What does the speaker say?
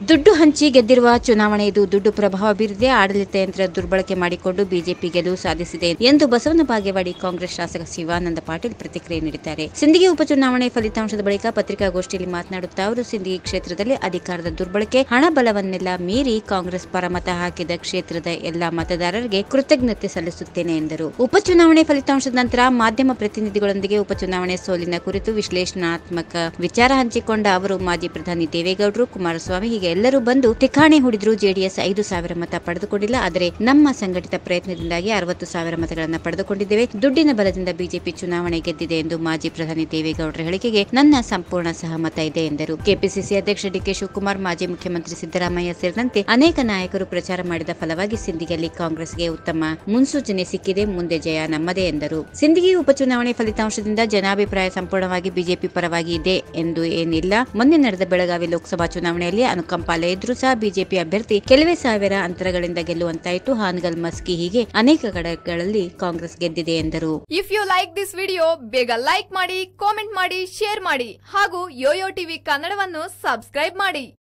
ದುಡ್ಡು ಹಂಚಿ ಗೆದ್ದಿರುವ ಚುನಾವಣೆ ಇದು ದುಡ್ಡು ಪ್ರಭಾವ ಬೀರಿದೆ ಆಡಳಿತ ಯಂತ್ರ ದುರ್ಬಳಕೆ ಮಾಡಿಕೊಂಡು ಬಿಜೆಪಿ ಗೆಲುವು ಸಾಧಿಸಿದೆ ಎಂದು ಬಸವನ ಬಾಗೇವಾಡಿ ಕಾಂಗ್ರೆಸ್ ಶಾಸಕ ಶಿವಾನಂದ ಪಾಟೀಲ್ ಪ್ರತಿಕ್ರಿಯೆ ನೀಡಿದ್ದಾರೆ ಸಿಂದಗಿ ಉಪಚುನಾವಣೆ ಫಲಿತಾಂಶದ ಬಳಿಕ ಪತ್ರಿಕಾಗೋಷ್ಠಿಯಲ್ಲಿ ಮಾತನಾಡುತ್ತಾ ಅವರು ಸಿಂದಗಿ ಕ್ಷೇತ್ರದಲ್ಲಿ ಅಧಿಕಾರದ ದುರ್ಬಳಕೆ ಹಣ ಬಲವನ್ನೆಲ್ಲ ಮೀರಿ ಕಾಂಗ್ರೆಸ್ ಪರ ಮತ ಹಾಕಿದ ಕ್ಷೇತ್ರದ ಎಲ್ಲಾ ಮತದಾರರಿಗೆ ಕೃತಜ್ಞತೆ ಸಲ್ಲಿಸುತ್ತೇನೆ ಎಂದರು ಉಪಚುನಾವಣೆ ಫಲಿತಾಂಶದ ನಂತರ ಮಾಧ್ಯಮ ಪ್ರತಿನಿಧಿಗಳೊಂದಿಗೆ ಉಪಚುನಾವಣೆ ಸೋಲಿನ ಕುರಿತು ವಿಶ್ಲೇಷಣಾತ್ಮಕ ವಿಚಾರ ಹಂಚಿಕೊಂಡ ಅವರು ಮಾಜಿ ಪ್ರಧಾನಿ ದೇವೇಗೌಡರು ಕುಮಾರಸ್ವಾಮಿ ಹೀಗೆ ಎಲ್ಲರೂ ಬಂದು ಠಿಕಾಣಿ ಹೂಡಿದ್ರು ಜೆಡಿಎಸ್ ಐದು ಸಾವಿರ ಮತ ಪಡೆದುಕೊಂಡಿಲ್ಲ ಆದರೆ ನಮ್ಮ ಸಂಘಟಿತ ಪ್ರಯತ್ನದಿಂದಾಗಿ ಅರವತ್ತು ಸಾವಿರ ಮತಗಳನ್ನು ಪಡೆದುಕೊಂಡಿದ್ದೇವೆ ದುಡ್ಡಿನ ಬಲದಿಂದ ಬಿಜೆಪಿ ಚುನಾವಣೆ ಗೆದ್ದಿದೆ ಎಂದು ಮಾಜಿ ಪ್ರಧಾನಿ ದೇವೇಗೌಡರ ಹೇಳಿಕೆಗೆ ನನ್ನ ಸಂಪೂರ್ಣ ಸಹಮತ ಇದೆ ಎಂದರು ಕೆಪಿಸಿಸಿ ಅಧ್ಯಕ್ಷ ಡಿಕೆ ಶಿವಕುಮಾರ್ ಮಾಜಿ ಮುಖ್ಯಮಂತ್ರಿ ಸಿದ್ದರಾಮಯ್ಯ ಸೇರಿದಂತೆ ಅನೇಕ ನಾಯಕರು ಪ್ರಚಾರ ಮಾಡಿದ ಫಲವಾಗಿ ಸಿಂದಗಿಯಲ್ಲಿ ಕಾಂಗ್ರೆಸ್ಗೆ ಉತ್ತಮ ಮುನ್ಸೂಚನೆ ಸಿಕ್ಕಿದೆ ಮುಂದೆ ಜಯ ನಮ್ಮದೇ ಎಂದರು ಸಿಂದಗಿ ಉಪಚುನಾವಣೆ ಫಲಿತಾಂಶದಿಂದ ಜನಾಭಿಪ್ರಾಯ ಸಂಪೂರ್ಣವಾಗಿ ಬಿಜೆಪಿ ಪರವಾಗಿ ಇದೆ ಎಂದು ಏನಿಲ್ಲ ಮೊನ್ನೆ ನಡೆದ ಬೆಳಗಾವಿ ಲೋಕಸಭಾ ಚುನಾವಣೆಯಲ್ಲಿ ಅನುಕಂಪಾಲೆ ಇದ್ರೂ ಸಹ ಬಿಜೆಪಿ ಅಭ್ಯರ್ಥಿ ಕೆಲವೇ ಸಾವಿರ ಅಂತರಗಳಿಂದ ಗೆಲ್ಲುವಂತಾಯಿತು ಹಾನಗಲ್ ಮಸ್ಕಿ ಹೀಗೆ ಅನೇಕ ಕಡೆಗಳಲ್ಲಿ ಕಾಂಗ್ರೆಸ್ ಗೆದ್ದಿದೆ ಎಂದರು if you like this video ಬೇಗ ಲೈಕ್ ಮಾಡಿ ಕಾಮೆಂಟ್ ಮಾಡಿ ಶೇರ್ ಮಾಡಿ ಹಾಗೂ ಯೋಯೋ ಟಿವಿ ಕನ್ನಡವನ್ನು ಸಬ್ಸ್ಕ್ರೈಬ್ ಮಾಡಿ